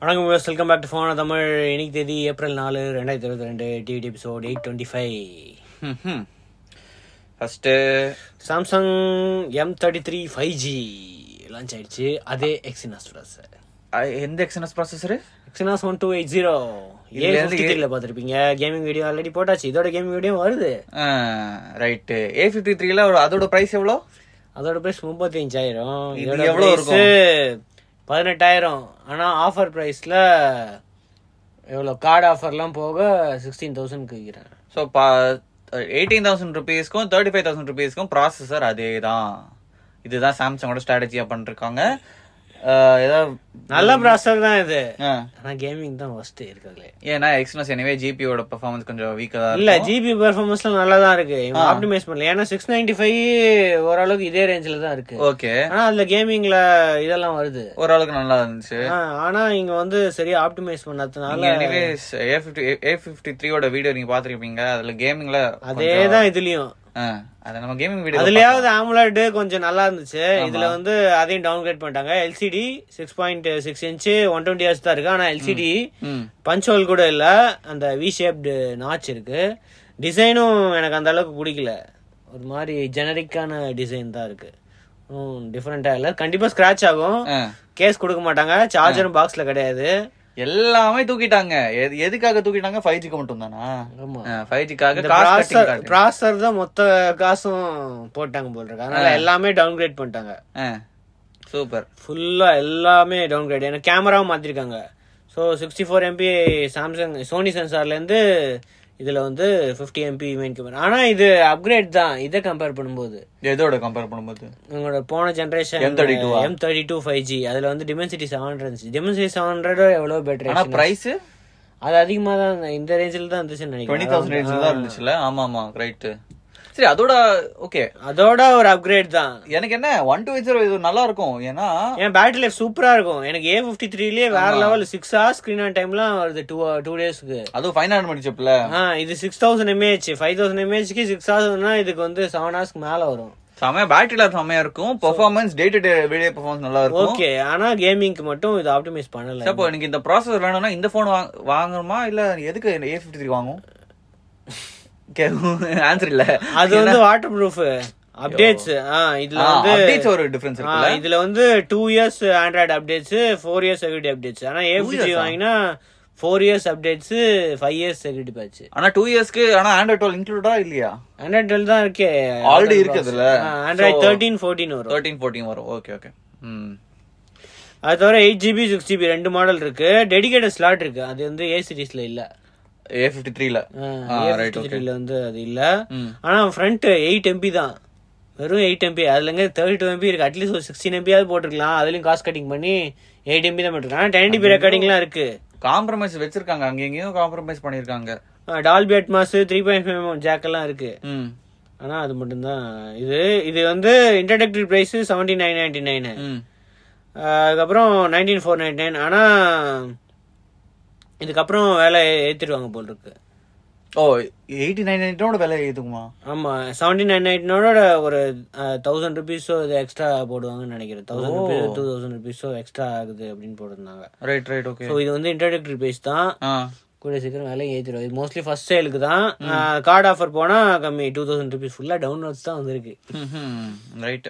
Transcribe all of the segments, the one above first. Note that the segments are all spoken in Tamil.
வணக்கம் viewers welcome back to phone Tamil இன்னைக்கு தேதி ஏப்ரல் நாலு ரெண்டாயிரத்தி இருபத்தி ரெண்டு TVD episode eight twenty five first Samsung M thirty three five G launch ஆயிடுச்சு அதே எக்ஸினாஸ் ப்ளஸ் எந்த XNS processor Exynos one two eight zero A இதுல இருந்து ஃபிஃப்டி த்ரீல பார்த்துருப்பீங்க கேமிங் வீடியோ ஆல்ரெடி போட்டாச்சு இதோட கேமிங் வீடியோ வருது ரைட்டு ஏ ஃபிஃப்டி த்ரீல அதோட ப்ரைஸ் எவ்வளோ அதோட ப்ரைஸ் முப்பத்தி அஞ்சாயிரம் இது இதோட எவ்வளவு ப்ரைஸ் பதினெட்டாயிரம் ஆனால் ஆஃபர் ப்ரைஸில் எவ்வளோ கார்டு ஆஃபர்லாம் போக சிக்ஸ்டீன் தௌசண்ட்க்கு விற்கிறேன் ஸோ பா எயிட்டீன் தௌசண்ட் ருபீஸ்க்கும் தேர்ட்டி ஃபைவ் தௌசண்ட் ருபீஸ்க்கும் ப்ராசஸர் அதே தான் இதுதான் சாம்சங்கோட ஸ்ட்ராட்டஜியாக பண்ணிருக்காங்க அஹ், ஏதாவது நல்ல ப்ராசர் தான் இது ஆ. ஆனால் கேமிங் தான் ஃபர்ஸ்ட் இருக்கிறதுலே ஏன்னா எக்ஸ்னஸ் எனிவே ஜிபியோட பெர்ஃபார்மன்ஸ் கொஞ்சம் வீக்காக தான் இல்ல ஜிபி பெர்ஃபார்மன்ஸ்லாம் நல்லா தான் இருக்கு இவங்க ஆப்டிமைஸ் பண்ணல ஏன்னா சிக்ஸ் நைன்டி ஃபைவ் ஓரளவுக்கு இதே ரேஞ்சில் தான் இருக்கு ஓகே ஆனா அதுல கேமிங்ல இதெல்லாம் வருது ஓரளவுக்கு நல்லா இருந்துச்சு ஆ, ஆனா இங்க வந்து சரியா ஆப்டிமைஸ் பண்ணதுனால anyways A fifty A fifty த்ரீயோட வீடியோ நீங்க பாத்திருப்பீங்க அதுல கேமிங்ல அதே தான் இதுலயும் அது நம்ம கேமிங் வீடியோ அதுலயாவது ஆமுலட் கொஞ்சம் நல்லா இருந்துச்சு இதுல வந்து அதையும் டவுன்கிரேட் பண்ணிட்டாங்க LCD six point six inch one twenty hertz தான் இருக்கு ஆனா எல்சிடி ம் பஞ்ச் ஹோல் கூட இல்ல அந்த வி ஷேப்டு நாச் இருக்கு டிசைனும் எனக்கு அந்த அளவுக்கு பிடிக்கல ஒரு மாதிரி ஜெனரிக்கான டிசைன் தான் இருக்கு டிஃப்ரெண்டா இல்ல கண்டிப்பா ஸ்கிராச் ஆகும் ஆ. கேஸ் கொடுக்க மாட்டாங்க சார்ஜரும் பாக்ஸ்ல கிடையாது எல்லாமே தூக்கிட்டாங்க எது- எதுக்காக தூக்கிட்டாங்க ஃபைவ் ஜிக்கு மட்டும் தானா ஆமா ஃபைவ் ஜிக்காக இந்த காசு ப்ராசர் கட்டிங் ப்ராசர் தான் மொத்த காசும் போட்டாங்க போல் இருக்கு அதனால எல்லாமே டவுன்கிரேட் பண்ணிட்டாங்க சூப்பர் ஃபுல்லா எல்லாமே டவுன்கிரேட் ஏன்னா கேமராவும் மாத்திருக்காங்க so sixty four MP Samsung Sony சென்சார்ல இருந்து இதுல வந்து ஃபிஃப்டி எம்பி மெயின் கேமரா ஆனா இது அப்கிரேட் தான் இதை கம்பேர் பண்ணும்போது எதோட கம்பேர் பண்ணும்போது உங்களோட போன ஜென்ரேஷன் M32 -ஆ? M thirty two five G அதுல வந்து டிமென்சிட்டி செவன் ஹண்ட்ரட் இருந்துச்சு டிமென்சிட்டி செவன் ஹண்ட்ரட் எவ்வளவு பெட்டர் ஆனா பிரைஸ் அது அதிகமா தான் இந்த ரேஞ்சில் தான் இருந்துச்சுன்னு டுவெண்ட்டி நினைக்கிறேன் தௌசண்ட் ரேஞ்சில் தான் இருந்துச்சுல ஆமா ஆமா ரைட்டு சரி அதோட ஓகே அதோட ஒரு அப்கிரேட் தான் எனக்கு என்ன ஒன் டூ ஜீரோ இது நல்லா இருக்கும் ஏன்னா என் பேட்டரி லைஃப் சூப்பரா இருக்கும் எனக்கு ஏ ஃபிஃப்டி த்ரீலயே வேற level six hours screen on டைம்லாம் வருது டூ டூ டேஸ்க்கு அதுவும் ஃபைவ் ஹண்ட்ரட் முடிச்சப்ல ஆ இது six thousand mAh five thousand எம்ஏஹெச்க்கு சிக்ஸ் ஹவர்ஸ்னா இதுக்கு வந்து செவன் ஹவர்ஸ்க்கு மேல வரும் செமையா பேட்டரி லைஃப் செமையா இருக்கும் performance day to day video performance நல்லா இருக்கும் ஓகே ஆனா கேமிங்க்கு மட்டும் இது ஆப்டிமைஸ் பண்ணல அப்போ எனக்கு இந்த ப்ராசஸர் வேணும்னா இந்த போன் வாங்கணுமா இல்ல எதுக்கு ஏ ஃபிஃப்டி த்ரீ வாங்கும் ஆன்சர் இல்ல அது வந்து வாட்டர் ப்ரூஃப் அப்டேட்ஸ் ஆ இதுல வந்து அப்டேட்ஸ் ஒரு டிஃபரன்ஸ் ஆ, இருக்குல்ல இதுல வந்து two years Android updates four years security updates ஆனா ஏ ஃபிஃப்டி வாங்கினா four years updates five years security patch ஆனா டூ இயர்ஸ்க்கு ஆனா ஆண்ட்ராய்ட் டுவெல் இன்க்ளூடா இல்லையா ஆண்ட்ராய்ட் டுவெல் தான் இருக்கே Already இருக்கு அதுல. ஆண்ட்ராய்ட் So- தேர்ட்டீன் ஃபோர்டீன் வரும் தேர்ட்டீன் ஃபோர்டீன் வரும் ஓகே ஓகே ம் அது தவிர எயிட் ஜிபி சிக்ஸ் ஜிபி ரெண்டு மாடல் இருக்கு டெடிகேட்டட் ஸ்லாட் இருக்கு அது வந்து ஏ சீரிஸ்ல இல்ல ஏ ஃபிஃப்டி த்ரீல ரைட் ஓகே ல வந்து அது இல்ல ம். ஆனா ஃப்ரண்ட் எயிட் எம்பி தான் வெறும் எயிட் எம்பி அதுலங்க தேர்ட்டி டூ எம்பி இருக்கு அட்லீஸ்ட் ஒரு சிக்ஸ்டீன் எம்பியாவது போட்டுருக்கலாம் அதுலயும் காஸ்ட் கட்டிங் பண்ணி எயிட் எம்பி தான் போட்டுருக்காங்க ஆனா டென் எம்பி ரெக்கார்டிங்லாம் இருக்கு காம்ப்ரமைஸ் வச்சிருக்காங்க அங்க எங்கேயும் காம்ப்ரமைஸ் பண்ணிருக்காங்க Dolby Atmos three point five jack எல்லாம் இருக்கு ம் ஆனா அது மட்டும்தான் இது இது வந்து introductory price seventy nine ninety nine ம் அதுக்கப்புறம் நைன்டீன் ஃபோர் நைன்டி நைன் ஆனா இதுக்கப்புறம் வேலை ஏத்திடுவாங்க போல் இருக்கு ஓ எயிட்டி நைன் நைன்டோட விலை எதுக்குமா ஆமா செவன்டி நைன் நைன்டோட ஒரு தௌசண்ட் ருபீஸோ இது எக்ஸ்ட்ரா போடுவாங்கன்னு நினைக்கிறேன் தௌசண்ட் ருபீஸ் டூ தௌசண்ட் ருபீஸோ எக்ஸ்ட்ரா ஆகுது அப்படின்னு போட்டிருந்தாங்க ரைட் ரைட் ஓகே ஸோ இது வந்து இன்ட்ரடக்டரி பிரைஸ் தான் ஆ கூட சீக்கிரம் விலை ஏற்றிடுவோம் இது மோஸ்ட்லி ஃபர்ஸ்ட் சேலுக்கு தான் கார்டு ஆஃபர் போனா கம்மி டூ தௌசண்ட் ருபீஸ் ஃபுல்லா டவுன்லோட்ஸ் தான் வந்திருக்கு ரைட்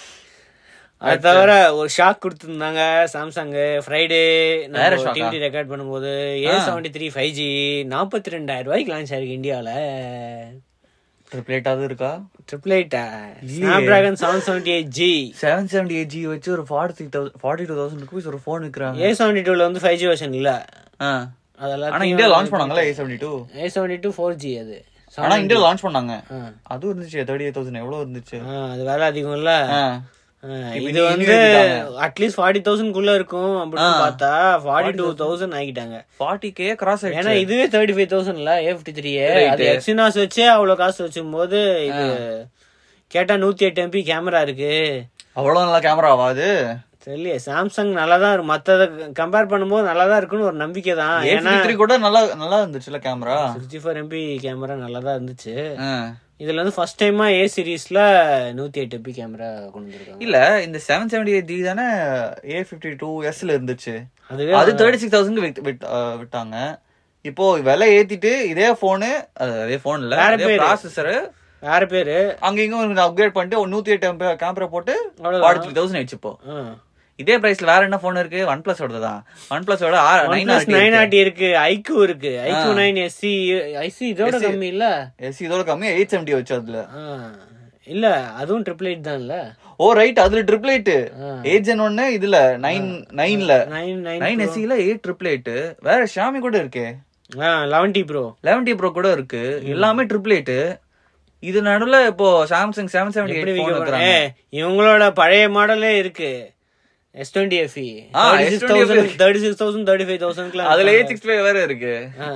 அது தவிர ஒரு ஷாக் கொடுத்துருந்தாங்க சாம்சங் ஃப்ரைடே வேற shock ஆ? டிவிடி ரெக்கார்ட் பண்ணும்போது A seventy three five G நாற்பத்தி ரெண்டாயிரம் ரூபாய்க்கு லான்ச் ஆயிருக்கு இந்தியாவில் ட்ரிப்ளேட்டாவது இருக்கா triple eight Snapdragon seven seventy eight G seven seventy eight G வச்சு ஒரு forty thousand forty two thousand rupees ஒரு ஃபோன் விற்கிறாங்க ஏ செவன்டி டூல வந்து ஃபைவ் ஜி வெர்ஷன் இல்ல ஆ அதெல்லாம் ஆனா இந்தியா லான்ச் பண்ணாங்கல்ல A seventy two A seventy two four G அது ஆனா இந்தியா லான்ச் பண்ணாங்க ஆ. அதுவும் இருந்துச்சு தேர்ட்டி எயிட் தௌசண்ட் எவ்வளவு இருந்துச்சு ஆ, அது வேலை அதிகம் இல்ல ஆ. ஆ, இப்ப இது நீ வந்து ஏத்திட்டாங்க. அட்லீஸ்ட் ஃபார்ட்டி தௌசண்ட் குள்ள இருக்கும் அப்படின்னு பார்த்தா ஃபார்ட்டி டூ தௌசண்ட் ஆகிட்டாங்க ஃபார்ட்டி கே கிராஸ் ஏன்னா இதுவே தேர்ட்டி ஃபைவ் தௌசண்ட்ல ஏ ஃபிஃப்டி த்ரீ அது எக்ஸினாஸ் வச்சே அவ்வளவு காசு வச்சும் போது இது கேட்டா நூத்தி எட்டு எம்பி கேமரா இருக்கு அவ்வளவு நல்லா கேமரா ஆகாது தெரியலையே சாம்சங் நல்லா தான் இருக்கும் மற்றதை கம்பேர் பண்ணும்போது நல்லா தான் இருக்குன்னு ஒரு நம்பிக்கை தான் ஏன்னா A53 கூட நல்லா நல்லா இருந்துச்சுல camera sixty four MP camera நல்லா தான் இருந்துச்சு இதுல வந்து ஃபர்ஸ்ட் டைமா ஏ சீரீஸ்ல நூத்தி எட்டு எம்பி கேமரா கொண்டு வந்திருக்காங்க இல்ல இந்த செவன் செவன்டி எயிட் ஜி தானே ஏ பிப்டி டூ எஸ்ல இருந்துச்சு அதுவே அது தேர்ட்டி சிக்ஸ் தௌசண்ட் விட்டாங்க இப்போ விலை ஏத்திட்டு இதே போனு அதே போன் இல்ல வேற அதே பேரு. ப்ராசஸர் வேற பேரு அங்க இங்க அப்கிரேட் பண்ணிட்டு ஒரு நூத்தி எட்டு கேமரா போட்டு அவ்வளவுதான். ஃபார்ட்டி த்ரீ தௌசண்ட் ஆயிடுச்சு இப்போ ஆ. இதே பிரைஸ்ல வேற என்ன போன் இருக்கு ஒன் பிளஸ் தான் ஒன் பிளஸோட நைன் OnePlus 9RT இருக்கு ஐக்யூ இருக்கு ஐக்யூ நைன் எஸ்சி ஐசி இதோட கம்மி இல்ல எஸ் இதோட கம்மி எயிட் செவன்டி வச்சு அதுல ஆ. இல்ல அதுவும் ட்ரிபிள் எயிட் தான் இல்ல ஓ ரைட் அதுல ட்ரிபிள் எயிட் எயிட் ஜென் ஒன்னு இதுல நைன் நைன்ல நைன் நைன் நைன் எஸ்சில எயிட் ட்ரிபிள் எயிட் வேற ஷாமி கூட இருக்கே eleven T pro eleven T pro கூட இருக்கு எல்லாமே ட்ரிபிள் எயிட் இது நடுவுல இப்போ சாம்சங் செவன் செவன்டி எப்படி எயிட் விக்க போன் போறாங்க? ஏய், இவங்களோட பழைய மாடலே இருக்கு எஸ் டுவெண்ட்டி எஃப்இ ஆ, S20 thirty six thousand thirty five தௌசண்ட்லாம் அதுல எயிட் சிக்ஸ்டி ஃபைவ் வேற இருக்கு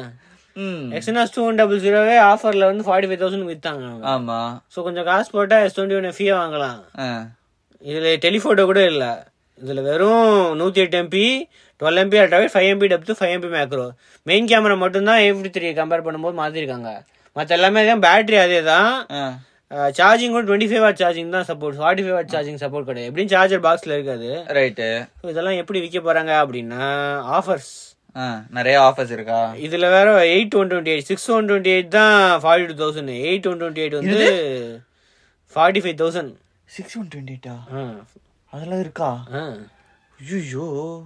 ம் எக்ஸ்என்எஸ் டூ ஒன் டபுள் ஜீரோவே ஆஃபர்ல வந்து ஃபார்ட்டி ஃபைவ் தௌசண்ட் வித்தாங்க அவங்க ஆமா ஸோ கொஞ்சம் காசு போட்டா எஸ் டுவெண்ட்டி ஒன் எஃப்இ வாங்கலாம் ஆ. இதுல டெலிஃபோட்டோ கூட இல்ல இதுல வெறும் நூத்தி எட்டு எம்பி டுவெல் எம்பி அல்ட்ராவே five MP depth five MP macro main camera மட்டும்தான் ஏ ஃபிஃப்டி த்ரீ கம்பேர் பண்ணும்போது மாத்திருக்காங்க மற்ற எல்லாமே தான் பேட்டரி அதே தான் ஆ. சார்ஜிங் கூட டுவெண்ட்டி ஃபைவ் வாட் சார்ஜிங் தான் support forty five watt charging support கிடையாது எப்படியும் சார்ஜர் பாக்ஸ்ல இருக்காது ரைட்டு So இதெல்லாம் எப்படி விற்க போறாங்க அப்படின்னா ஆஃபர்ஸ் ஆ, நிறைய ஆஃபர்ஸ் இருக்கா இதுல வேற eight one twenty eight six one twenty eight தான் forty two thousand eight one twenty eight வந்து forty five thousand six one twenty எயிட்டா அதெல்லாம் இருக்கா ஐயோ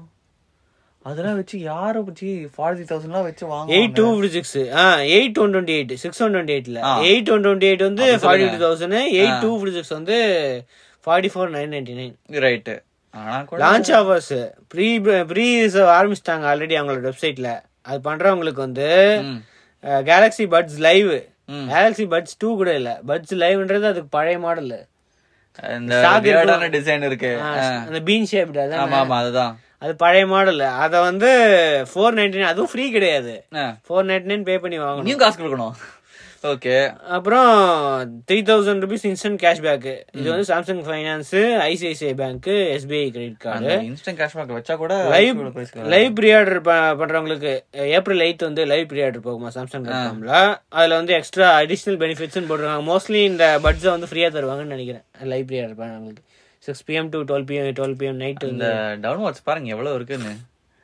அதெல்லாம் வச்சு யார வச்சு ஃபார்ட்டி தௌசண்ட்லாம் வச்சு வாங்க எயிட் டூ ஃபிஃப்டி சிக்ஸ் ஆ eight one twenty eight six one twenty எயிட்ல எயிட் ஒன் டுவெண்ட்டி எயிட் வந்து அப்படி ஃபார்ட்டி சொல்லுங்க. Two thousand eight two fifty six வந்து forty four nine ninety nine right ஆனா கூட லான்ச் ஆஃபர்ஸ் ப்ரீ ப்ரீ ஆரம்பிச்சிட்டாங்க ஆல்ரெடி அவங்களோட வெப்சைட்ல அது பண்றவங்களுக்கு வந்து ம். கேலக்ஸி பட்ஸ் லைவ் ம். கேலக்ஸி பட்ஸ் டூ கூட இல்ல பட்ஸ் லைவ்ன்றது அதுக்கு பழைய மாடல் இந்த Stock weird-ஆன இருக்கும். டிசைன் இருக்கு ஆ. அந்த பீன் ஷேப்டு ஆமா அதான் ஆமா அதுதான் அது பழைய மாடல் அத வந்து ஃபோர் நைன்டி நைன் அதுவும் ஃப்ரீ கிடையாது ஆ. ஃபோர் நைன்டி நைன் பே பண்ணி வாங்கணும் நீயும் காசு கொடுக்கணும் ஓகே அப்புறம் three thousand rupees instant cashback இது வந்து Samsung finance ICICI bank SBI credit card அந்த இன்ஸ்டன்ட் கேஷ்பேக் வச்சா கூட லைவ் இவ்வளவு price க்கு லைவ் ப்ரீ ஆர்டர் பண்றவங்களுக்கு ஏப்ரல் எயித் வந்து லைவ் ப்ரீ ஆர்டர் போகுமா சாம்சங் டாட் அதுல வந்து எக்ஸ்ட்ரா அடிஷனல் பெனிஃபிட்ஸ் போட்டுருக்காங்க மோஸ்ட்லி இந்த பட்ஸை வந்து ஃப்ரீயா தருவாங்கன்னு நினைக்கிறேன் லைவ் ப்ரீ ஆர்டர் பண்ணவங்களுக்கு six PM to twelve PM twelve PM night இந்த டவுன்வாட்ஸ் பாருங்க எவ்வளவு இருக்குன்னு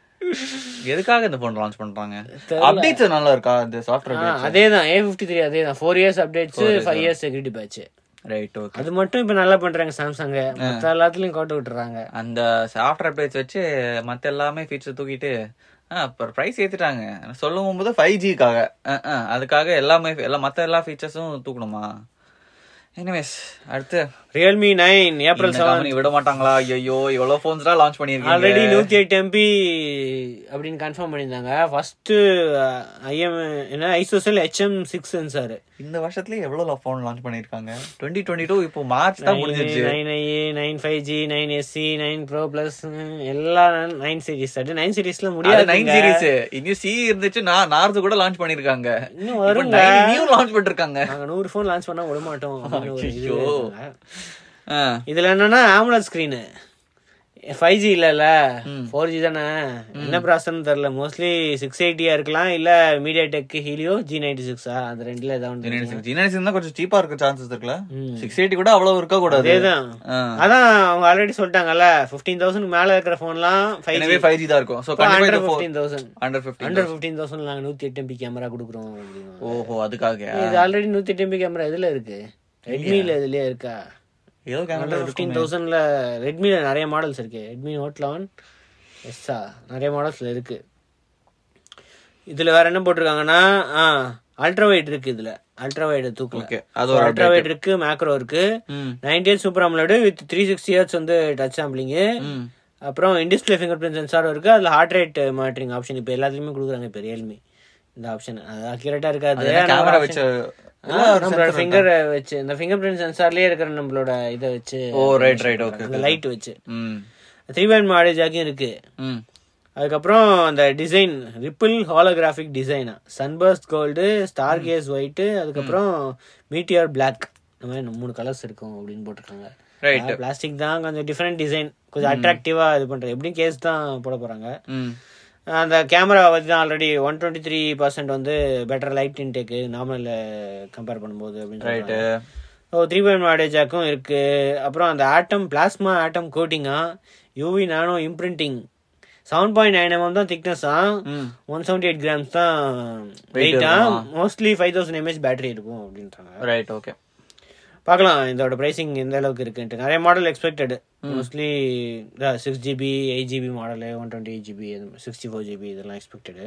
எதுக்காக இந்த போன் லான்ச் பண்றாங்க தெரியல. அப்டேட்ஸ் நல்லா இருக்கா இந்த சாஃப்ட்வேர் அதே தான் ஏ ஃபிஃப்டி த்ரீ அதே தான் four years updates five years security patch right okay அது மட்டும் இப்ப நல்லா பண்றாங்க சாம்சங் மத்த எல்லாத்துலயும் கோட்டை விட்டுறாங்க அந்த சாஃப்ட்வேர் அப்டேட்ஸ் வச்சு மத்த எல்லாமே ஃபீச்சர் தூக்கிட்டு அப்புறம் ப்ரைஸ் ஏத்திட்டாங்க சொல்லும் போது ஃபைவ் ஜிக்காக அதுக்காக எல்லாமே எல்லா மத்த எல்லா ஃபீச்சர்ஸும் தூக்கணுமா எனிவேஸ் அடுத்து ரியல்மி நைன் ஏப்ரல் இந்த செவன் company விட மாட்டாங்களா ஐயோ இவ்வளவு போன்ஸ் தான் லான்ச் பண்ணிருக்கீங்க ஆல்ரெடி நூத்தி எட்டு எம்பி அப்படின்னு கன்ஃபார்ம் பண்ணியிருந்தாங்க ஃபர்ஸ்ட் ஐஎம் என்ன ஐசோசல் ஹெச்எம் சிக்ஸ் சென்சார் இந்த வருஷத்துல எவ்வளவு போன் லான்ச் பண்ணிருக்காங்க டுவெண்ட்டி டுவெண்ட்டி டூ இப்போ மார்ச் தான் முடிஞ்சிருச்சு nine i nine five G nine SC nine pro plus எல்லா நைன் சீரிஸ் அது நைன் சீரிஸ்ல அது முடியாது நைன் சீரிஸ் இன்னும் சி இருந்துச்சு நான் நார்து கூட லான்ச் பண்ணிருக்காங்க இன்னும் வருங்க நியூ லான்ச் பண்ணிருக்காங்க நாங்க நூறு ஃபோன் லான்ச் பண்ணா விட மாட்டோம் அப்படின்னு ஒரு இது ஐயோ. இருக்காங்க. இதுல என்னன்னா ஆம்புலன்ஸ் ஸ்கிரீனு ஃபைவ் ஜி இல்லல்ல ஃபோர் ஜி தானே என்ன ப்ராசஸ்னு தெரியல மோஸ்ட்லி சிக்ஸ் எயிட்டியா இருக்கலாம் இல்ல MediaTek Helio G ninety சிக்ஸா அந்த ரெண்டுல ஏதாவது ஒன்று ஜீனஸ் தான் கொஞ்சம் சீப்பா இருக்க சான்சஸ் இருக்குல்ல சிக்ஸ் எயிட்டி கூட அவ்வளவு இருக்க கூடாது அதேதான் அதான் அவங்க ஆல்ரெடி சொல்லிட்டாங்கல்ல ஃபிஃப்டீன் தௌசண்ட் மேல இருக்கிற ஃபோன்லாம் ஃபைவ் எனவே ஜி ஃபைவ் ஜி தான் இருக்கும் ஸோ அண்டர் கண்டிப்பா fifteen thousand under fifty under fifteen thousand நாங்க நூத்தி எட்டு எம்பி கேமரா கொடுக்குறோம் அப்படின்னு ஓஹோ அதுக்காக இது ஆல்ரெடி நூத்தி எட்டு எம்பி கேமரா எதுல இருக்கு ரெட்மில இதுலயே இருக்கா ஏதோ கேமரா அண்டர் ஃபிஃப்டீன் தௌசண்ட்ல ரெட்மில நிறைய மாடல்ஸ் இருக்கு ரெட்மி நோட் லெவன் எஸ்ஸா நிறைய மாடல்ஸ்ல இருக்கு இதுல வேற என்ன போட்டிருக்காங்கன்னா அல்ட்ரா வைட் இருக்கு இதுல அல்ட்ரா வைட் தூக்கல ஓகே அது ஒரு அல்ட்ரா வைட் இருக்கு மேக்ரோ இருக்கு ம் ninety eight super AMOLED with three sixty hertz வந்து டச் சாம்பிளிங்கு ம் அப்புறம் இன்டிஸ்பிளே ஃபிங்கர் பிரிண்ட் சென்சாரும் இருக்கு அதுல ஹார்ட் ரேட் மானிட்டரிங் ஆப்ஷன் இப்போ எல்லாத்துலயுமே கொடுக்குறாங்க இப்போ ரியல்மி இந்த ஆப்ஷன் அது அக்யூரேட்டா இருக்காது கேமரா வச்சு ஆ, நம்மளோட ஃபிங்கர் வச்சு இந்த ஃபிங்கர் பிரிண்ட் சென்சார்லயே இருக்கிற நம்மளோட இதை வச்சு ஓ ரைட் ரைட் ஓகே அந்த லைட் வச்சு ம் த்ரீ பேண்ட் மாடல் ஜாக்கியும் இருக்கு ம் அதுக்கப்புறம் அந்த டிசைன் ரிப்பிள் ஹாலோகிராஃபிக் டிசைனா sunburst gold stargaze white அதுக்கப்புறம் மீட்டியர் பிளாக் இந்த மாதிரி மூணு கலர்ஸ் இருக்கும் அப்படின்னு போட்டிருக்காங்க ரைட் பிளாஸ்டிக் தான் கொஞ்சம் டிஃப்ரெண்ட் டிசைன் கொஞ்சம் அட்ராக்டிவாக இது பண்ணுறது எப்படியும் கேஸ் தான் போட போகிறாங்க ம் அந்த கேமரா வந்து already one twenty three percent வந்து பெட்டர் லைட் இன்டேக்கு நார்மலில் கம்பேர் பண்ணும்போது அப்படின்னு ரைட்டு ஓ த்ரீ பாயிண்ட் வாடே ஜாக்கும் இருக்கு அப்புறம் அந்த ஆட்டம் பிளாஸ்மா ஆட்டம் கோட்டிங்கா UV nano imprinting seven point nine mm தான் திக்னஸா ம் ஒன் செவன்டி எயிட் கிராம்ஸ் தான் வெயிட்டா mostly five thousand mAh battery இருக்கும் அப்படின்றாங்க ரைட் ஓகே பார்க்கலாம் இதோட பிரைசிங் எந்த அளவுக்கு இருக்குன்ட்டு நிறைய model expected mostly six GB eight GB model one twenty eight GB sixty four GB இதெல்லாம் எக்ஸ்பெக்டடு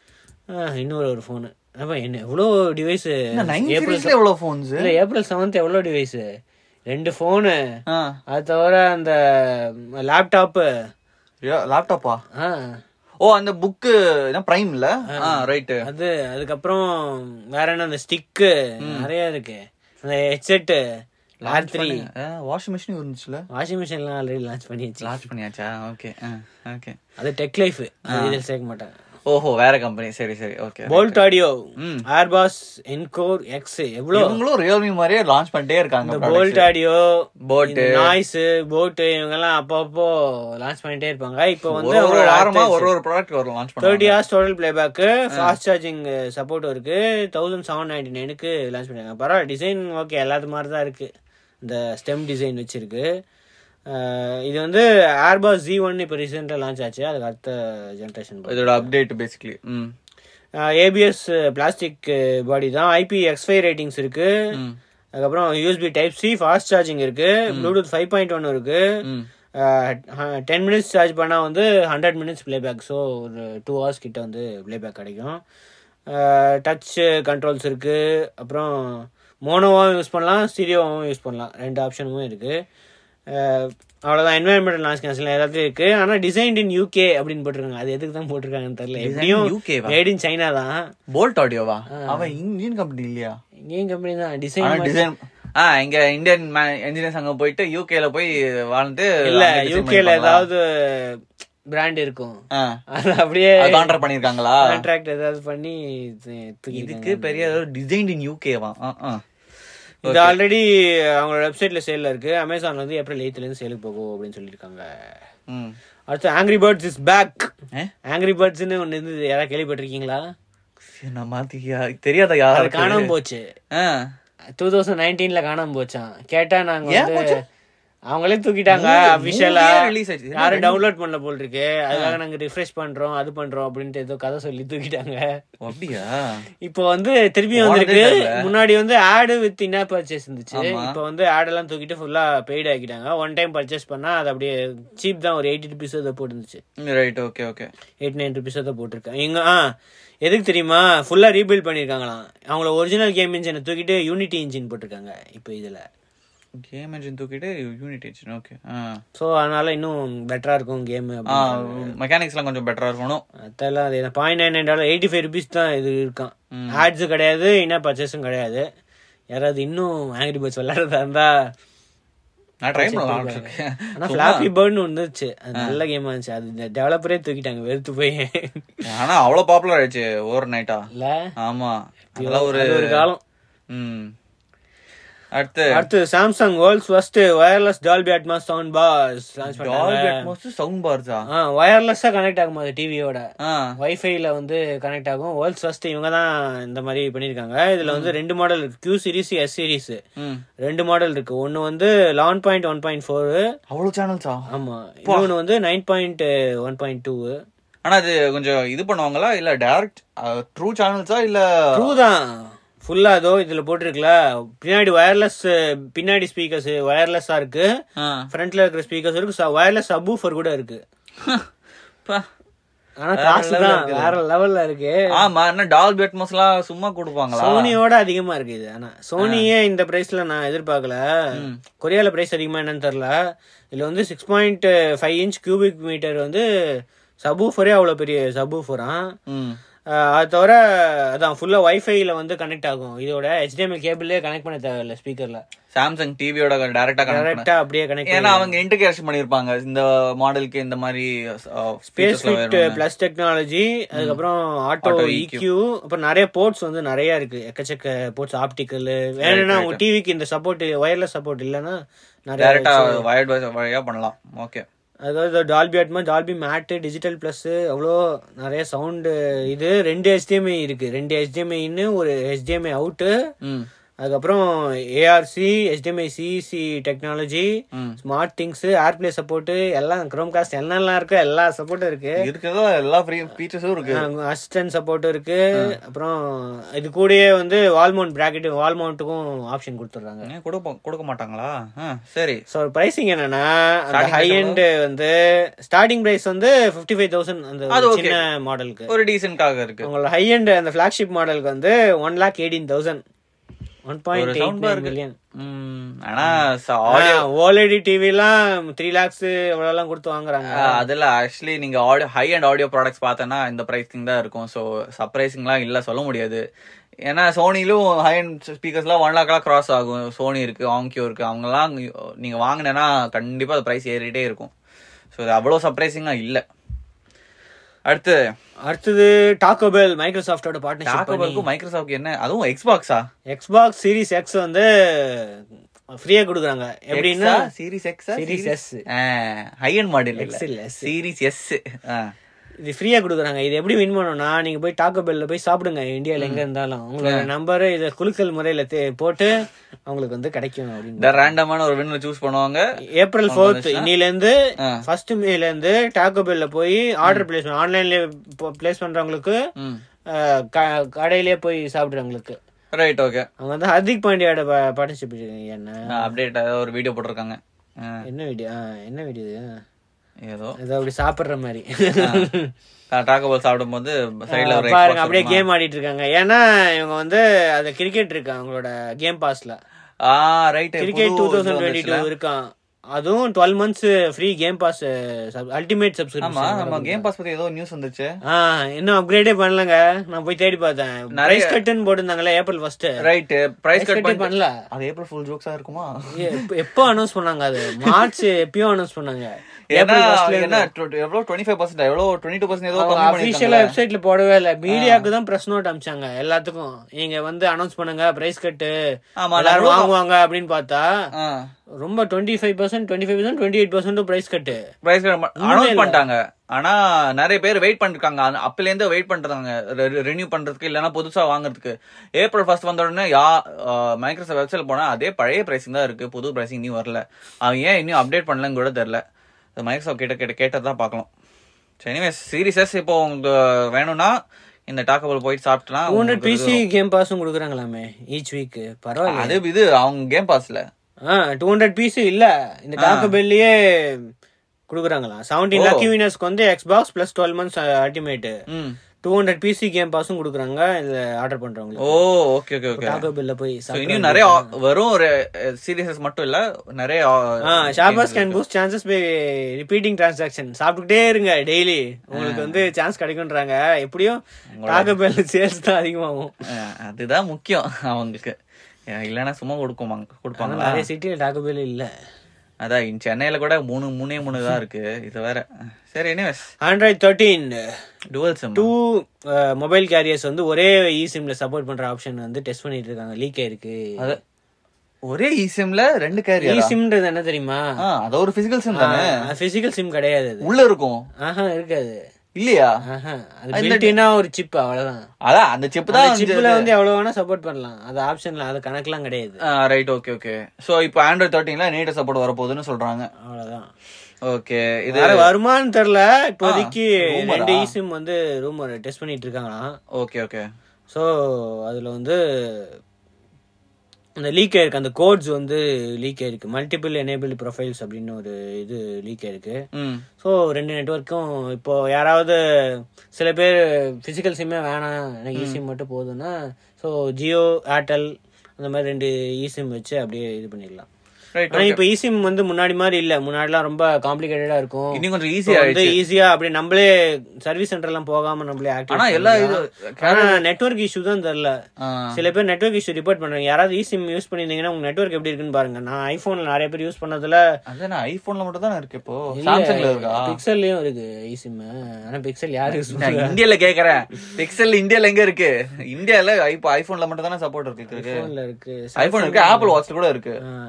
இன்னொரு ஒரு ஃபோனு அப்போ என்ன எவ்வளோ டிவைஸு நைன் ஏப்ரல் சீரீஸ்ல எவ்வளவு ஃபோன்ஸ் இல்லை ஏப்ரல் செவன்த் எவ்வளோ டிவைஸு ரெண்டு ஃபோனு ஆ அது தவிர அந்த லேப்டாப்பு லேப்டாப்பா ஆ ஓ அந்த புக்கு பிரைம்ல ஆ ரைட்டு அது அதுக்கப்புறம் வேற என்ன அந்த ஸ்டிக்கு நிறைய இருக்கு அந்த headset R three washing machine இருந்துச்சுல வாஷிங் மிஷின்லாம் ஆல்ரெடி லான்ச் பண்ணியாச்சு லான்ச் பண்ணியாச்சா ஓகே ஓகே அது டெக் லைஃப் இதில் சேர்க்க மாட்டாங்க ஓஹோ வேற கம்பெனி சரி சரி ஓகே போல்ட் ஆடியோ ம். ஏர்பாஸ் என்கோர் எக்ஸ் எவ்வளோ இவங்களும் ரியல்மி மாதிரியே லான்ச் பண்ணிட்டே இருக்காங்க இந்த Boult audio Boat. Noise boAt இவங்கெல்லாம் அப்பப்போ லான்ச் பண்ணிட்டே இருப்பாங்க இப்போ வந்து ஒரு ஒரு அவங்களோட வாரமா அடுத்த ஒரு ஒரு ப்ராடக்ட் வரும் லான்ச் தேர்ட்டி பண்ணுவாங்க hours total playback fast charging support இருக்கு தௌசண்ட் செவன் நைன்டி நைனுக்கு லான்ச் பண்ணிருக்காங்க பரவாயில்ல டிசைன் ஓகே எல்லாத்து மாதிரி தான் இருக்கு இந்த ஸ்டெம் டிசைன் வச்சிருக்கு அஹ் இது வந்து ஏர்பாஸ் ஜி ஒன் இப்போ ரீசெண்டாக லான்ச் ஆச்சு அதுக்கு அடுத்த ஜென்ரேஷன் இதோட அப்டேட் பேசிக்கலி ம் ஏபிஎஸ் பிளாஸ்டிக் பாடி தான் ஐபி எக்ஸ்ஃபை ரேட்டிங்ஸ் இருக்கு ம். அதுக்கப்புறம் USB type C fast charging இருக்கு ப்ளூடூத் ஃபைவ் பாயிண்ட் ஒன் இருக்கு ம் டென் மினிட்ஸ் சார்ஜ் பண்ணால் வந்து ஹண்ட்ரட் மினிட்ஸ் ப்ளேபேக் ஸோ ஒரு டூ ஹவர்ஸ் கிட்ட வந்து ப்ளேபேக் கிடைக்கும் டச் கண்ட்ரோல்ஸ் இருக்கு அப்புறம் மோனோவாகவும் யூஸ் பண்ணலாம் ஸ்டீரியோவாகவும் யூஸ் பண்ணலாம் ரெண்டு ஆப்ஷனுமே இருக்கு அஹ் அவ்வளவுதான் என்வாயன்மெண்டல் நாய்ஸ் கேன்சல் எல்லாத்தையும் இருக்கு ஆனா டிசைன்ட் இன் யூகே அப்படின்னு போட்டிருக்காங்க அது எதுக்கு தான் போட்டிருக்காங்கன்னு தெரியல எப்படியும் UK வா? மேட் இன் சைனா தான் போல்ட் ஆடியோவா அவன் இந்தியன் கம்பெனி இல்லையா இங்கேயும் கம்பெனி தான் ஆனா டிசைன் டிசைன் ஆ இங்க இந்தியன் இன்ஜினியர்ஸ் அங்க போயிட்டு யூகேல போய் வாழ்ந்து இல்ல அங்க design யூகேல பண்ணிருப்பாங்களா? ஏதாவது பிராண்ட் இருக்கும் ஆ. அது அப்படியே அது கான்ட்ராக்ட் பண்ணிருக்காங்களா கான்ட்ராக்ட் ஏதாவது பண்ணி தூ- தூக்கிட்டாங்க. இதுக்கு பெரிய டிசைன் இன் யூகேவா இது ஆல்ரெடி அவங்களோட வெப்சைட்ல சேல்ல இருக்கு அமேசான்ல வந்து ஏப்ரல் எயித்ல இருந்து சேலுக்கு போகும் அப்படின்னு சொல்லியிருக்காங்க ம் அடுத்து ஆங்கிரி பேர்ட்ஸ் இஸ் பேக் ஏ? ஆங்கிரி பேர்ட்ஸ்னு ஒன்று இருந்தது யாராவது கேள்விப்பட்டிருக்கீங்களா சரி, நான் மாத்தி யா- தெரியாத அது யாருக்கு காணாம போச்சு ஆ. டூ தௌசண்ட் நைன்டீன்ல காணாம போச்சான் கேட்டா நாங்க ஏன் வந்து அவங்களே தூக்கிட்டாங்க Movie- அபிஷியலா movie-யே release ஆயிடுச்சு. என்ன யாரும் டவுன்லோட் பண்ணல போல் இருக்கு அதுக்காக நாங்க ரிஃப்ரெஷ் பண்றோம் அது பண்றோம் அப்படின்ட்டு ஏதோ கதை சொல்லி தூக்கிட்டாங்க ஓ, அப்படியா இப்போ வந்து திருப்பியும் போனதே வந்திருக்கு தெரியல. முன்னாடி வந்து ஆடு வித் இன்னா பர்ச்சேஸ் இருந்துச்சு ஆமா. இப்போ வந்து ஆட் எல்லாம் தூக்கிட்டு ஃபுல்லா பெய்ட் ஆக்கிட்டாங்க ஒன் டைம் பர்ச்சேஸ் பண்ணா அது அப்படியே சீப் தான் ஒரு எயிட்டி ருபீஸ் தான் போட்டுருந்துச்சு right okay okay eight nine rupees தான் போட்டிருக்கேன் இங்க ஆ எதுக்கு தெரியுமா ஃபுல்லா ரீபில்ட் பண்ணிருக்காங்களாம் அவங்கள ஒரிஜினல் கேம் இன்ஜினை தூக்கிட்டு யூனிட்டி இன்ஜின் போட்டிருக்காங்க இப்போ இதுல கேம் என்ஜின் தூக்கிட்டு யூனிட் என்ஜின் ஓகே ஸோ அதனால இன்னும் பெட்டரா இருக்கும் கேம் ஆ மெக்கானிக்ஸ்லாம் கொஞ்சம் பெட்டரா இருக்கணும் அதெல்லாம் அது point nine nine dollar eighty five rupees தான் இது இருக்கான் ஆட்ஸும் கிடையாது என்ன பர்ச்சேஸும் கிடையாது யாராவது இன்னும் ஆங்கிரி பேர்ட்ஸ் விளையாடுறதா இருந்தா நான் ட்ரை பண்ணலாம் இருக்கேன் ஆனா ஃபிளாப்பி பேர்ட்னு இருந்துச்சு அது நல்ல கேமா இருந்துச்சு அது இந்த டெவலப்பரே தூக்கிட்டாங்க வெறுத்து போய் ஆனா அவ்வளவு பாப்புலர் ஆயிடுச்சு ஓவர் நைட்டா இல்ல ஆமா அதெல்லாம் ஒரு அது ஒரு காலம் ம் அடுத்து அடுத்து Samsung world's first wireless Dolby Atmos sound bars launch Dolby பண்ணாங்க அட்மாஸ் சவுண்ட் பார்ஸா ஆ வயர்லெஸ்ஸா கனெக்ட் ஆகும் அது டிவியோட ஆ வைஃபைல வந்து கனெக்ட் ஆகும் வேர்ல்ட்ஸ் ஃபர்ஸ்ட் இவங்க தான் இந்த மாதிரி பண்ணிருக்காங்க இதுல வந்து ரெண்டு மாடல் இருக்கு கியூ சீரிஸ் எஸ் சீரிஸ் ம் ரெண்டு மாடல் இருக்கு ஒன்னு வந்து eleven point one point four அவ்வளவு சேனல்ஸா ஆமா இன்னொன்னு வந்து nine point one point two ஆனா அது கொஞ்சம் இது பண்ணுவாங்களா இல்ல டைரக்ட் ட்ரூ சேனல்ஸா இல்ல ட்ரூ தான் ஃபுல்லா அதோ இதுல போட்டிருக்குல பின்னாடி வயர்லெஸ் பின்னாடி ஸ்பீக்கர்ஸ் வயர்லெஸ்ஸா இருக்கு ஆ. ஃப்ரண்ட்ல இருக்கிற ஸ்பீக்கர்ஸ் இருக்கு வயர்லெஸ் சப்வூஃபர் கூட இருக்கு பா. ஆனா காசு தான் வேற லெவல்ல இருக்கு ஆமா என்ன டால்பி அட்மாஸ்லாம் சும்மா கொடுப்பாங்களா சோனியோட அதிகமா இருக்கு இது ஆனா சோனியே இந்த பிரைஸ்ல நான் எதிர்பார்க்கல கொரியால பிரைஸ் அதிகமா என்னன்னு தெரியல இதுல வந்து six point five inch cubic meter வந்து சபூஃபரே அவ்வளவு பெரிய சபூஃபரா ம் அது தவிர அதான் ஃபுல்லா வைஃபைல வந்து கனெக்ட் ஆகும் இதோட HDMI கேபிள்லயே கனெக்ட் பண்ண தேவையில்ல ஸ்பீக்கர்ல சாம்சங் டிவியோட டைரக்டா கனெக்ட் கரெக்டா அப்படியே கனெக்ட் ஏன்னா அவங்க இன்டகிரேஷன் பண்ணிருப்பாங்க இந்த மாடலுக்கு இந்த மாதிரி ஸ்பேஸ் ஃபிட் பிளஸ் டெக்னாலஜி அதுக்கப்புறம் ஆட்டோ இக்யூ அப்புறம் நிறைய போர்ட்ஸ் வந்து நிறைய இருக்கு எக்கச்சக்க போர்ட்ஸ் ஆப்டிக்கல் வேணும்னா உங்க டிவிக்கு இந்த சப்போர்ட் ஒயர்லெஸ் சப்போர்ட் இல்லைன்னா நிறைய டைரக்டா வயர்ட் வழியா பண்ணலாம் ஓகே அதாவது டால்பி அட்மா டால்பி மேட்டு டிஜிட்டல் ப்ளஸ் அவ்வளோ நிறைய சவுண்டு இது ரெண்டு HDMI இருக்கு ரெண்டு HDMI இன்னு ஒரு HDMI அவுட்டு ம் அதுக்கப்புறம் ஏஆர்சி HDMI சிசி டெக்னாலஜி ம். ஸ்மார்ட் திங்ஸ் ஏர்பிளே சப்போர்ட் எல்லாம் க்ரோம் காஸ்ட் என்னெல்லாம் இருக்கோ எல்லா சப்போர்ட்டும் இருக்கு இருக்கிறதா எல்லா ஃப்ரீ ஃபீச்சர்ஸும் இருக்கு அசிஸ்டன்ட் சப்போர்ட் இருக்கு அப்புறம் இது கூடயே வந்து வால் மவுண்ட் பிராக்கெட் வால் மவுண்ட்டுக்கும் ஆப்ஷன் கொடுத்துட்றாங்க ஏன் கொடுக்க கொடுக்க மாட்டாங்களா ஆ, சரி ஸோ ப்ரைசிங் என்னன்னா அந்த Starting ஹை price எண்ட் வந்து ஸ்டார்டிங் பிரைஸ் வந்து ஃபிஃப்டி ஃபைவ் தௌசண்ட் அந்த அது ஒரு okay. சின்ன மாடலுக்கு ஒரு டீசென்ட்காக இருக்கு உங்களோட ஹை எண்ட் அந்த ஃபிளாக்ஷிப் மாடலுக்கு வந்து one lakh eighteen thousand one point sound eight bar இருக்கு. மில்லியன் ம், ஆனா ஆடியோ ஓஎல்இடி டிவிலாம் த்ரீ லேக்ஸ் இவ்வளோலாம் கொடுத்து வாங்குறாங்க அதுல ஆக்சுவலி நீங்க audio high end audio products பார்த்தனா இந்த பிரைசிங் தான் இருக்கும் ஸோ சர்ப்ரைசிங்லாம் இல்ல சொல்ல முடியாது ஏன்னா சோனிலும் ஹை அண்ட் ஸ்பீக்கர்ஸ்லாம் ஒன் லேக்லாம் கிராஸ் ஆகும் சோனி இருக்கு ஆங்கியோ இருக்கு அவங்கலாம் நீங்க வாங்கினேன்னா கண்டிப்பா அது பிரைஸ் ஏறிட்டே இருக்கும் ஸோ இது அவ்வளோ சர்ப்ரைசிங்கா இல்ல அடுத்து அடுத்தது டாக்கோ பெல் மைக்ரோசாஃப்டோட பார்ட்னர்ஷிப் பண்ணி டாக்கோபலுக்கும் மைக்ரோசாஃப்ட் என்ன அதுவும் எக்ஸ்பாக்ஸா எக்ஸ்பாக்ஸ் சீரிஸ் எக்ஸ் வந்து ஃப்ரீயா கொடுக்குறாங்க எப்படின்னா series X Series S. High end model X இல்ல, S. சீரிஸ் எஸ் இது ஃப்ரீயா கொடுக்குறாங்க இது எப்படி வின் பண்ணணும்னா நீங்க போய் டாக்கோ பெல்ல போய் சாப்பிடுங்க இந்தியால எங்க இருந்தாலும் உங்களோட நம்பர் இதை குலுக்கல் முறையில தே- போட்டு அவங்களுக்கு வந்து கிடைக்கும் அப்படின்னு இந்த ரேண்டமான ஒரு வின்னர் சூஸ் பண்ணுவாங்க ஏப்ரல் ஃபோர்த் இன்னில இருந்து ஆ. ஃபர்ஸ்ட் மேல இருந்து டாக்கோ பெல்ல போய் ஆர்டர் பிளேஸ் ஆன்லைன்ல பிளேஸ் பண்றவங்களுக்கு ம் அஹ், க- கடையிலே போய் சாப்பிடுறவங்களுக்கு ரைட் ஓகே அவங்க வந்து ஹர்திக் பாண்டியோட பார்ட்னர்ஷிப் என்ன அப்டேட் ஒரு வீடியோ போட்டிருக்காங்க ஆ, என்ன வீடியோ என்ன வீடியோ இது ஏதோ ஏதோ அப்படி சாப்பிடுற மாதிரி டாக்கோபால் சாப்பிடும் போது சைடுல ஒரு பாருங்க Xbox அப்படியே இருக்குமா? கேம் ஆடிட்டு இருக்காங்க ஏன்னா இவங்க வந்து அது கிரிக்கெட் இருக்கு அவங்களோட கேம் பாஸ்ல ஆ right cricket two thousand twenty two இருக்கான் அதுவும் twelve months free game pass ultimate ஆமா சப்ஸ்கிரிப்ஷன் நம்ம கேம் பாஸ் பத்தி ஏதோ நியூஸ் வந்துச்சு ஆ இன்னும் அப்கிரேடே பண்ணலங்க நான் போய் தேடி பார்த்தேன் நிறைய- பிரைஸ் கட்டுன்னு போட்டிருந்தாங்கல்ல April first right price cut கட்டே பண்ணல அது ஏப்ரல் ஃபுல் ஜோக்ஸா இருக்குமா எ- எப்ப- எப்போ அனௌன்ஸ் பண்ணாங்க அது மார்ச் எப்பயோ அனௌன்ஸ் பண்ணாங்க ஏன்னா ஏப்ரல் ஃபர்ஸ்ட்ல என்ன tw- எவ்வளவு டுவெண்ட்டி ஃபைவ் பர்சன்ட் எவ்வளவு டுவெண்ட்டி டூ பர்சன்ட் ஏதோ கம்மி அபிஷியலா பண்ணிருக்காங்க வெப்சைட்ல போடவே இல்ல மீடியாக்கு தான் பிரஸ் நோட் அமிச்சாங்க எல்லாத்துக்கும் நீங்க வந்து அனௌன்ஸ் பண்ணுங்க பிரைஸ் கட்டு ஆமா, எல்லாரும் நம்மளும் வாங்குவாங்க அப்படின்னு பார்த்தா ஆ ரொம்ப twenty five percent twenty five percent twenty eight percent price cut price announce பண்ணிட்டாங்க ஆனா நிறைய பேர் வெயிட் பண்ணிருக்காங்க ஆனா, அப்பல இருந்து வெயிட் பண்றாங்க ரெனியூ பண்றதுக்கு இல்லனா புதுசா வாங்குறதுக்கு ஏப்ரல் ஃபர்ஸ்ட் வந்த உடனே யா மைக்ரோசாஃப்ட் வெப்சைட் போனா அதே பழைய பிரைசிங் தான் இருக்கு புது பிரைசிங் இன்னும் வரல அவன் ஏன் இன்னும் அப்டேட் பண்ணலன்னு கூட தெரியல மைக்ரோசாஃப்ட் கிட்ட கேட்ட கேட்டதான் பார்க்கலாம் சரி எனிவேஸ் சீரியஸஸ் இப்போ உங்களுக்கு வேணும்னா இந்த டாக்கபிள் போயிட்டு சாப்பிட்டனா டூ ஹண்ட்ரட் பிசி கேம் பாஸும் கொடுக்குறாங்களாமே ஈச் வீக் பரவாயில்ல அது இது அவங்க கேம் பாஸ்ல ஆ டூ ஹண்ட்ரட் பிசி இல்ல இந்த டாக்கோ பெல்லையே கொடுக்குறாங்களாம் செவன்டீன் ஓ. லக்கி வினர்ஸ்க்கு வந்து Xbox plus twelve months ultimate ம் டூ ஹண்ட்ரட் பிசி கேம் பாஸும் கொடுக்குறாங்க இதை ஆர்டர் பண்றவங்களுக்கு oh okay okay okay Taco பெல்ல போய் ஸோ சாப்பிடுறாங்க. இன்னும் நிறைய ஆ- வெறும் ஒரு சீரியஸஸ் மட்டும் இல்ல நிறைய ஆ ஷாபாஸ் can boost chances by repeating transaction சாப்பிட்டுக்கிட்டே இருங்க டெய்லி உங்களுக்கு வந்து சான்ஸ் கிடைக்கும்ன்றாங்க எப்படியும் டாக்கோ பெல் சேல்ஸ் தான் அதிகமாகும் அஹ் அதுதான் முக்கியம் அவங்களுக்கு அஹ் இல்லைன்னா சும்மா கொடுக்குமாங்க ஆனா கொடுப்பாங்களா நிறைய சிட்டியில் டாக்கோ பெல் இல்ல அதான் இங்க சென்னையில கூட மூணு மூணே மூணு தான் இருக்கு இது வேற சரி anyways Android thirteen dual SIM two mobile carriers வந்து ஒரே இ சிம்ல சப்போர்ட் பண்ற ஆப்ஷன் வந்து டெஸ்ட் பண்ணிட்டு இருக்காங்க லீக் ஆயிருக்கு அது ஒரே இ சிம்ல ரெண்டு இ கேரியர் சிம்ன்றது என்ன தெரியுமா அது ஒரு பிசிக்கல் சிம் தானே பிசிக்கல் சிம் கிடையாது அது உள்ள இருக்கும் ஆஹா இருக்காது இல்லையா ஆஹா அது பில்டினா ஒரு சிப் அவ்வளவுதான் அதான் அந்த சிப் அந்த தான் சிப்ல வந்து எவ்வளவு வேணா சப்போர்ட் பண்ணலாம் அது ஆப்ஷன்ல அது கணக்கெல்லாம் கிடையாது ரைட் ஓகே ஓகே சோ இப்போ ஆண்ட்ராய்ட் தேர்ட்டீன்ல நீட்ட சப்போர்ட் வரப்போகுதுன்னு சொல்றாங்க அவ்வளவுதான் ஓகே இது வேற வருமானு தெரியல இப்போதைக்கு rumor-ஆ? ரெண்டு இ சிம் வந்து ரூமர் டெஸ்ட் பண்ணிட்டு இருக்காங்களாம் ஓகே ஓகே ஸோ அதுல வந்து அந்த லீக் ஆயிருக்கு அந்த கோட்ஸ் வந்து லீக் ஆயிருக்கு மல்டிபிள் எனேபிள் ப்ரொஃபைல்ஸ் அப்படின்னு ஒரு இது லீக் ஆயிருக்கு ம் ஸோ ரெண்டு நெட்வொர்க்கும் இப்போ யாராவது சில பேர் ஃபிசிக்கல் சிம்மே வேணாம் எனக்கு இ சிம் மட்டும் போதும்னா ஸோ ஜியோ ஏர்டெல் அந்த மாதிரி ரெண்டு இ சிம் வச்சு அப்படியே இது பண்ணிடலாம் ரைட் ஆனா இப்போ இ சிம் வந்து முன்னாடி மாதிரி இல்ல முன்னாடிலாம் ரொம்ப காம்ப்ளிகேட்டடா இருக்கும் இன்னும் கொஞ்சம் இப்போ ஈஸியா வந்து ஈஸியா அப்படி நம்மளே சர்வீஸ் சென்டர் எல்லாம் போகாம நம்மளே ஆக்டிவ் ஆனா எல்லா இது ஆனா நெட்வொர்க் இஷ்யூ தான் தெரியல ஆ, சில பேர் நெட்வொர்க் இஷ்யூ ரிப்போர்ட் பண்றாங்க யாராவது இ சிம் யூஸ் பண்ணிருந்தீங்கன்னா உங்க நெட்வொர்க் எப்படி இருக்குன்னு பாருங்க நான் ஐபோன்ல நிறைய பேர் யூஸ் பண்ணதுல அதான் ஐபோன்ல மட்டும் தானே இருக்கு இப்போ சாம்சங்ல இருக்கா பிக்சல்லயும் இருக்கு இ சிம் ஆனா பிக்சல் யார் யூஸ் நான் பண்ணுறாங்க இந்தியால கேக்குறேன் பிக்சல் இந்தியால எங்க இருக்கு இந்தியால இப்போ ஐபோன்ல மட்டும் தானே சப்போர்ட் இருக்கு இருக்கு ஐபோன்ல இருக்கு ஐபோன் இருக்கு ஆப்பிள் வாட்ச் கூட இருக்கு ஆ.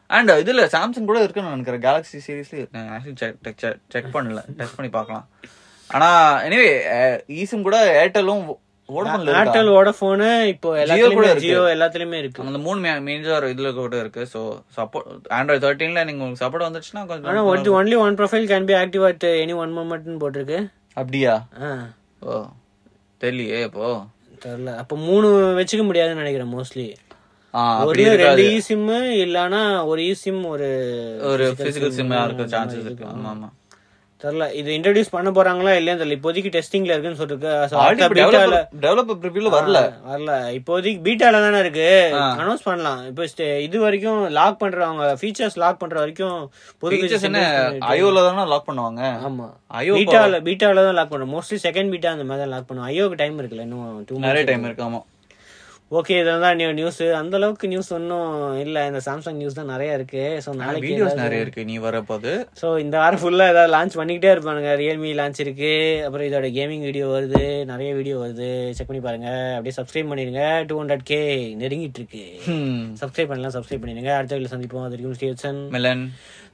அண்ட் இதுல சாம்சங் கூட இருக்குன்னு நினைக்கிறேன் கேலக்ஸி சீரிஸ்ல செக் பண்ணல டெஸ்ட் பண்ணி பார்க்கலாம் ஆனா எனிவே ஈஸும் கூட ஏர்டெலும் வோடஃபோன்ல இருக்கா ஏர்டெல் வோடஃபோனு இப்போ கூட எல்லாத்துலயுமே இருக்கு. ஜியோ எல்லாத்துலயுமே இருக்கு அந்த மூணு மேஜர் இதுல கூட இருக்கு சோ சப்போர்ட் ஆண்ட்ராய்ட் தேர்ட்டீன்ல நீங்க உங்களுக்கு சப்போர்ட் வந்துச்சுன்னா ஆனா கொஞ்சம் only one profile can be active at any one மொமெண்ட்னு போட்டிருக்கு அப்படியா ஆ ஓ தெரியலையே இப்போ தெரியல அப்ப மூணு வச்சுக்க முடியாதுன்னு நினைக்கிறேன் மோஸ்ட்லி ஆ அப்படி ஒரு ரெண்டு இருக்காது இ சிம் இல்லனா ஒரு இ சிம் ஒரு ஒரு பிசிக்கல் சிம் இருக்க சான்சஸ் இருக்கு ஆமா ஆமா தெரியல இது இன்ட்ரோடியூஸ் பண்ண போறாங்களா இல்லையா தெரியல இப்போதைக்கு டெஸ்டிங்ல இருக்குன்னு சொல்லிருக்கு So, ஆல்ரெடி அடுத்த பீட்டால டெவலப்பர் ப்ரிவியூல வரல வரல இப்போதைக்கு பீட்டால தானே இருக்கு அனௌன்ஸ் பண்ணலாம் இப்போ ஸ்டே- இது வரைக்கும் லாக் பண்றவங்க ஃபீச்சர்ஸ் லாக் பண்ற வரைக்கும் புது ஃபீச்சர்ஸ் என்ன features introduce ஐஓல தானே லாக் பண்ணுவாங்க ஆமா ஐயோ பீட்டால பீட்டால தான் லாக் பண்ணுவோம் மோஸ்ட்லி செகண்ட் பீட்டா அந்த மாதிரி தான் லாக் பண்ணுவோம் ஐயோக்கு டைம் இருக்குல்ல இன்னும் டூ நிறைய டைம் இருக்கு ஆமா ஓகே இதெல்லாம் நியூஸ் அந்த அளவுக்கு நியூஸ் ஒன்றும் இல்ல இந்த சாம்சங் நியூஸ் தான் நிறைய இருக்கு ஸோ நாளைக்கு வீடியோஸ் நிறைய இருக்கு நீ வரப்போது ஸோ இந்த வாரம் ஃபுல்லாக ஏதாவது லான்ச் பண்ணிக்கிட்டே இருப்பானுங்க ரியல்மி லான்ச் இருக்கு அப்புறம் இதோட கேமிங் வீடியோ வருது நிறைய வீடியோ வருது செக் பண்ணி பாருங்க அப்படியே சப்ஸ்கிரைப் பண்ணிடுங்க டூ ஹண்ட்ரட் கே நெருங்கிட்டு இருக்கு சப்ஸ்கிரைப் பண்ணலாம் சப்ஸ்கிரைப் பண்ணிடுங்க அடுத்த வீடியோ சந்திப்போம் அது வரைக்கும் ஸ்டேஷன் மெலன்